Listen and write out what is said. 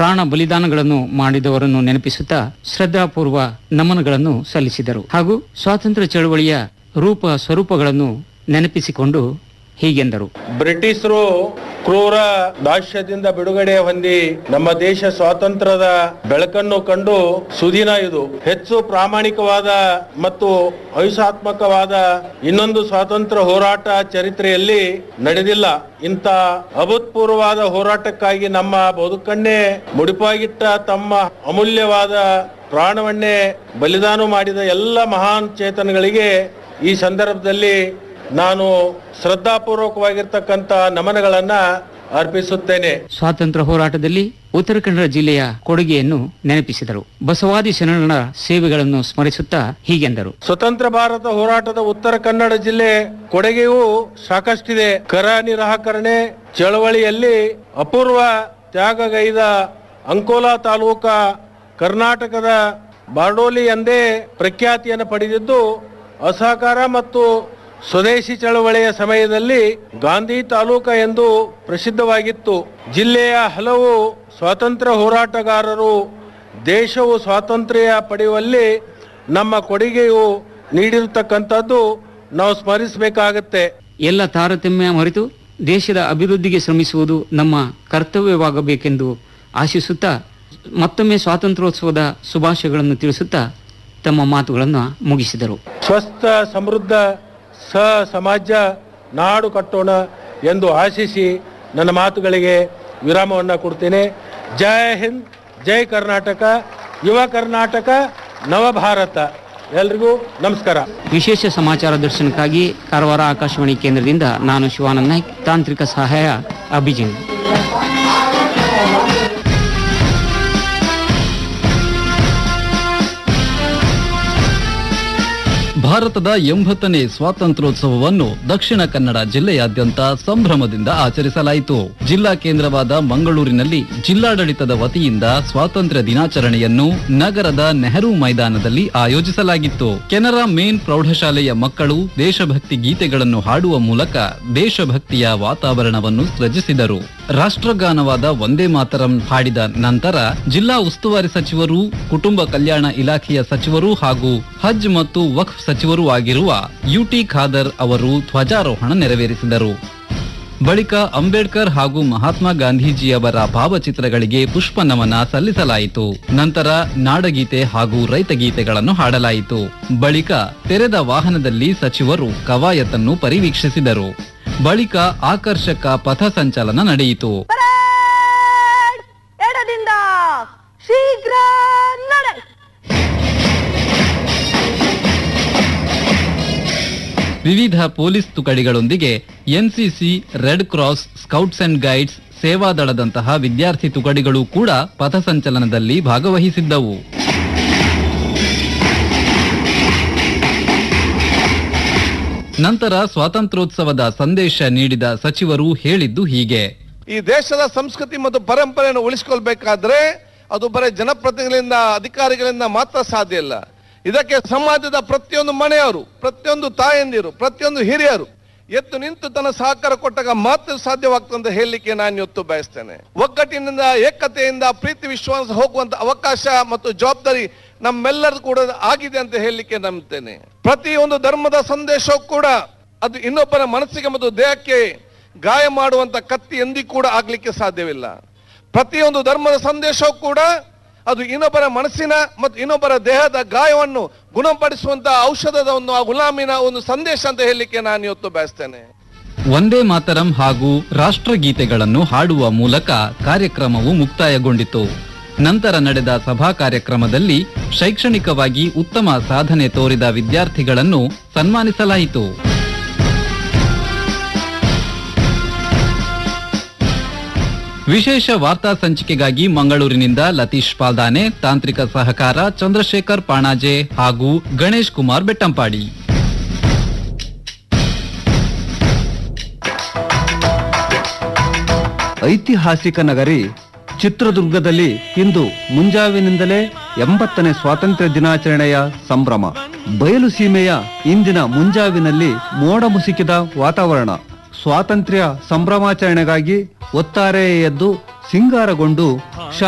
ಪ್ರಾಣ ಬಲಿದಾನಗಳನ್ನು ಮಾಡಿದವರನ್ನು ನೆನಪಿಸುತ್ತಾ ಶ್ರದ್ಧಾಪೂರ್ವ ನಮನಗಳನ್ನು ಸಲ್ಲಿಸಿದರು ಹಾಗೂ ಸ್ವಾತಂತ್ರ್ಯ ಚಳವಳಿಯ ರೂಪ ಸ್ವರೂಪಗಳನ್ನು ನೆನಪಿಸಿಕೊಂಡು ಹೀಗೆಂದರು ಬ್ರಿಟಿಷರು ಕ್ರೂರ ದಾಸ್ಯದಿಂದ ಬಿಡುಗಡೆ ಹೊಂದಿ ನಮ್ಮ ದೇಶ ಸ್ವಾತಂತ್ರ್ಯದ ಬೆಳಕನ್ನು ಕಂಡು ಸುದಿನ ಇದು ಹೆಚ್ಚು ಪ್ರಾಮಾಣಿಕವಾದ ಮತ್ತು ಅಹಿಂಸಾತ್ಮಕವಾದ ಇನ್ನೊಂದು ಸ್ವಾತಂತ್ರ್ಯ ಹೋರಾಟ ಚರಿತ್ರೆಯಲ್ಲಿ ನಡೆದಿಲ್ಲ ಇಂಥ ಅಭೂತಪೂರ್ವವಾದ ಹೋರಾಟಕ್ಕಾಗಿ ನಮ್ಮ ಬದುಕನ್ನೇ ಮುಡಿಪಾಗಿಟ್ಟ ತಮ್ಮ ಅಮೂಲ್ಯವಾದ ಪ್ರಾಣವನ್ನೇ ಬಲಿದಾನ ಮಾಡಿದ ಎಲ್ಲ ಮಹಾನ್ ಚೇತನಗಳಿಗೆ ಈ ಸಂದರ್ಭದಲ್ಲಿ ನಾನು ಶ್ರದ್ಧಾಪೂರ್ವಕವಾಗಿರ್ತಕ್ಕಂಥ ನಮನಗಳನ್ನ ಅರ್ಪಿಸುತ್ತೇನೆ ಸ್ವಾತಂತ್ರ್ಯ ಹೋರಾಟದಲ್ಲಿ ಉತ್ತರ ಕನ್ನಡ ಜಿಲ್ಲೆಯ ಕೊಡುಗೆಯನ್ನು ನೆನಪಿಸಿದರು ಬಸವಾದಿ ಶರಣರ ಸೇವೆಗಳನ್ನು ಸ್ಮರಿಸುತ್ತಾ ಹೀಗೆಂದರು ಸ್ವತಂತ್ರ ಭಾರತ ಹೋರಾಟದ ಉತ್ತರ ಕನ್ನಡ ಜಿಲ್ಲೆ ಕೊಡುಗೆಯೂ ಸಾಕಷ್ಟಿದೆ ಕರ ನಿರಾಕರಣೆ ಚಳವಳಿಯಲ್ಲಿ ಅಪೂರ್ವ ತ್ಯಾಗಗೈದ ಅಂಕೋಲಾ ತಾಲೂಕ ಕರ್ನಾಟಕದ ಬಾರ್ಡೋಲಿ ಎಂದೇ ಪ್ರಖ್ಯಾತಿಯನ್ನು ಪಡೆದಿದ್ದು ಅಸಹಕಾರ ಮತ್ತು ಸ್ವದೇಶಿ ಚಳವಳಿಯ ಸಮಯದಲ್ಲಿ ಗಾಂಧಿ ತಾಲೂಕ ಎಂದು ಪ್ರಸಿದ್ಧವಾಗಿತ್ತು ಜಿಲ್ಲೆಯ ಹಲವು ಸ್ವಾತಂತ್ರ್ಯ ಹೋರಾಟಗಾರರು ದೇಶವು ಸ್ವಾತಂತ್ರ್ಯ ಪಡೆಯುವಲ್ಲಿ ನಮ್ಮ ಕೊಡುಗೆಯು ನೀಡಿರತಕ್ಕಂಥದ್ದು ನಾವು ಸ್ಮರಿಸಬೇಕಾಗತ್ತೆ ಎಲ್ಲ ತಾರತಮ್ಯ ಮರೆತು ದೇಶದ ಅಭಿವೃದ್ಧಿಗೆ ಶ್ರಮಿಸುವುದು ನಮ್ಮ ಕರ್ತವ್ಯವಾಗಬೇಕೆಂದು ಆಶಿಸುತ್ತಾ ಮತ್ತೊಮ್ಮೆ ಸ್ವಾತಂತ್ರ್ಯೋತ್ಸವದ ಶುಭಾಶಯಗಳನ್ನು ತಿಳಿಸುತ್ತಾ ತಮ್ಮ ಮಾತುಗಳನ್ನು ಮುಗಿಸಿದರು ಸ್ವಸ್ಥ ಸಮೃದ್ಧ ಸ ಸಮಾಜ ನಾಡು ಕಟ್ಟೋಣ ಎಂದು ಆಶಿಸಿ ನನ್ನ ಮಾತುಗಳಿಗೆ ವಿರಾಮವನ್ನು ಕೊಡ್ತೇನೆ ಜೈ ಹಿಂದ್ ಜೈ ಕರ್ನಾಟಕ ಯುವ ಕರ್ನಾಟಕ ನವಭಾರತ ಎಲ್ರಿಗೂ ನಮಸ್ಕಾರ ವಿಶೇಷ ಸಮಾಚಾರ ದರ್ಶನಕ್ಕಾಗಿ ಕಾರವಾರ ಆಕಾಶವಾಣಿ ಕೇಂದ್ರದಿಂದ ನಾನು ಶಿವಾನಂದ್ ನಾಯ್ಕ್ ತಾಂತ್ರಿಕ ಸಹಾಯ ಅಭಿಜಿನ್ ಭಾರತದ ಎಂಬತ್ತನೇ ಸ್ವಾತಂತ್ರ್ಯೋತ್ಸವವನ್ನು ದಕ್ಷಿಣ ಕನ್ನಡ ಜಿಲ್ಲೆಯಾದ್ಯಂತ ಸಂಭ್ರಮದಿಂದ ಆಚರಿಸಲಾಯಿತು ಜಿಲ್ಲಾ ಕೇಂದ್ರವಾದ ಮಂಗಳೂರಿನಲ್ಲಿ ಜಿಲ್ಲಾಡಳಿತದ ವತಿಯಿಂದ ಸ್ವಾತಂತ್ರ್ಯ ದಿನಾಚರಣೆಯನ್ನು ನಗರದ ನೆಹರು ಮೈದಾನದಲ್ಲಿ ಆಯೋಜಿಸಲಾಗಿತ್ತು ಕೆನರಾ ಮೇನ್ ಪ್ರೌಢಶಾಲೆಯ ಮಕ್ಕಳು ದೇಶಭಕ್ತಿ ಗೀತೆಗಳನ್ನು ಹಾಡುವ ಮೂಲಕ ದೇಶಭಕ್ತಿಯ ವಾತಾವರಣವನ್ನು ಸೃಜಿಸಿದರು ರಾಷ್ಟ್ರಗಾನವಾದ ಒಂದೇ ಮಾತರಂ ಹಾಡಿದ ನಂತರ ಜಿಲ್ಲಾ ಉಸ್ತುವಾರಿ ಸಚಿವರು ಕುಟುಂಬ ಕಲ್ಯಾಣ ಇಲಾಖೆಯ ಸಚಿವರು ಹಾಗೂ ಹಜ್ ಮತ್ತು ವಕ್ಫ್ ಸಚಿವರೂ ಆಗಿರುವ ಯುಟಿ ಖಾದರ್ ಅವರು ಧ್ವಜಾರೋಹಣ ನೆರವೇರಿಸಿದರು ಬಳಿಕ ಅಂಬೇಡ್ಕರ್ ಹಾಗೂ ಮಹಾತ್ಮ ಗಾಂಧೀಜಿಯವರ ಭಾವಚಿತ್ರಗಳಿಗೆ ಪುಷ್ಪ ನಮನ ಸಲ್ಲಿಸಲಾಯಿತು ನಂತರ ನಾಡಗೀತೆ ಹಾಗೂ ರೈತಗೀತೆಗಳನ್ನು ಹಾಡಲಾಯಿತು ಬಳಿಕ ತೆರೆದ ವಾಹನದಲ್ಲಿ ಸಚಿವರು ಕವಾಯತನ್ನು ಪರಿವೀಕ್ಷಿಸಿದರು ಬಳಿಕ ಆಕರ್ಷಕ ಪಥಸಂಚಲನ ನಡೆಯಿತು ಪರೇಡ್! ಎಡದಿಂದ ಶೀಘ್ರ ನಡೆ ವಿವಿಧ ಪೊಲೀಸ್ ತುಕಡಿಗಳೊಂದಿಗೆ NCC red cross scouts and guides ಸೇವಾದಳದಂತಹ ವಿದ್ಯಾರ್ಥಿ ತುಕಡಿಗಳು ಕೂಡ ಪಥಸಂಚಲನದಲ್ಲಿ ಭಾಗವಹಿಸಿದ್ದವು ನಂತರ ಸ್ವಾತಂತ್ರ್ಯೋತ್ಸವದ ಸಂದೇಶ ನೀಡಿದ ಸಚಿವರು ಹೇಳಿದ್ದು ಹೀಗೆ ಈ ದೇಶದ ಸಂಸ್ಕೃತಿ ಮತ್ತು ಪರಂಪರೆಯನ್ನು ಉಳಿಸಿಕೊಳ್ಬೇಕಾದ್ರೆ ಅದು ಬರೀ ಜನಪ್ರತಿನಿಧಿಗಳಿಂದ ಅಧಿಕಾರಿಗಳಿಂದ ಮಾತ್ರ ಸಾಧ್ಯ ಇಲ್ಲ ಇದಕ್ಕೆ ಸಮಾಜದ ಪ್ರತಿಯೊಂದು ಮನೆಯವರು ಪ್ರತಿಯೊಂದು ತಾಯಂದಿರು ಪ್ರತಿಯೊಂದು ಹಿರಿಯರು ಎದ್ದು ನಿಂತು ತನ್ನ ಸಹಕಾರ ಕೊಟ್ಟಾಗ ಮಾತ್ರ ಸಾಧ್ಯವಾಗ್ತದೆ ಅಂತ ಹೇಳಲಿಕ್ಕೆ ನಾನು ಇವತ್ತು ಬಯಸ್ತೇನೆ ಒಗ್ಗಟ್ಟಿನಿಂದ ಏಕತೆಯಿಂದ ಪ್ರೀತಿ ವಿಶ್ವಾಸ ಹೋಗುವಂತ ಅವಕಾಶ ಮತ್ತು ಜವಾಬ್ದಾರಿ ನಮ್ಮೆಲ್ಲರದು ಕೂಡ ಆಗಿದೆ ಅಂತ ಹೇಳಲಿಕ್ಕೆ ನಂಬ್ತೇನೆ ಪ್ರತಿಯೊಂದು ಧರ್ಮದ ಸಂದೇಶವೂ ಕೂಡ ಅದು ಇನ್ನೊಬ್ಬರ ಮನಸ್ಸಿಗೆ ಮತ್ತು ದೇಹಕ್ಕೆ ಗಾಯ ಮಾಡುವಂತ ಕತ್ತಿ ಎಂದಿಗೂ ಕೂಡ ಆಗ್ಲಿಕ್ಕೆ ಸಾಧ್ಯವಿಲ್ಲ ಪ್ರತಿಯೊಂದು ಧರ್ಮದ ಸಂದೇಶವೂ ಕೂಡ ಅದು ಇನ್ನೊಬ್ಬರ ಮನಸ್ಸಿನ ಮತ್ತು ಇನ್ನೊಬ್ಬರ ದೇಹದ ಗಾಯವನ್ನು ಗುಣಪಡಿಸುವಂತ ಔಷಧದ ಒಂದು ಆ ಗುಲಾಮಿನ ಒಂದು ಸಂದೇಶ ಅಂತ ಹೇಳಲಿಕ್ಕೆ ನಾನು ಇವತ್ತು ಬಯಸ್ತೇನೆ ಒಂದೇ ಮಾತರಂ ಹಾಗೂ ರಾಷ್ಟ್ರಗೀತೆಗಳನ್ನು ಹಾಡುವ ಮೂಲಕ ಕಾರ್ಯಕ್ರಮವು ಮುಕ್ತಾಯಗೊಂಡಿತು ನಂತರ ನಡೆದ ಸಭಾ ಕಾರ್ಯಕ್ರಮದಲ್ಲಿ ಶೈಕ್ಷಣಿಕವಾಗಿ ಉತ್ತಮ ಸಾಧನೆ ತೋರಿದ ವಿದ್ಯಾರ್ಥಿಗಳನ್ನು ಸನ್ಮಾನಿಸಲಾಯಿತು ವಿಶೇಷ ವಾರ್ತಾ ಸಂಚಿಕೆಗಾಗಿ ಮಂಗಳೂರಿನಿಂದ ಲತೀಶ್ ಪಾಲ್ದಾನೆ ತಾಂತ್ರಿಕ ಸಹಕಾರ ಚಂದ್ರಶೇಖರ್ ಪಾಣಾಜೆ ಹಾಗೂ ಗಣೇಶ್ ಕುಮಾರ್ ಬೆಟ್ಟಂಪಾಡಿ ಐತಿಹಾಸಿಕ ನಗರಿ ಚಿತ್ರದುರ್ಗದಲ್ಲಿ ಇಂದು ಮುಂಜಾವಿನಿಂದಲೇ ಎಂಬತ್ತನೇ ಸ್ವಾತಂತ್ರ್ಯ ದಿನಾಚರಣೆಯ ಸಂಭ್ರಮ ಬಯಲು ಸೀಮೆಯ ಇಂದಿನ ಮುಂಜಾವಿನಲ್ಲಿ ಮೋಡ ಮುಸುಕಿದ ವಾತಾವರಣ ಸ್ವಾತಂತ್ರ್ಯ ಸಂಭ್ರಮಾಚರಣೆಗಾಗಿ ಒತ್ತಾರೆ ಎದ್ದು ಸಿಂಗಾರಗೊಂಡು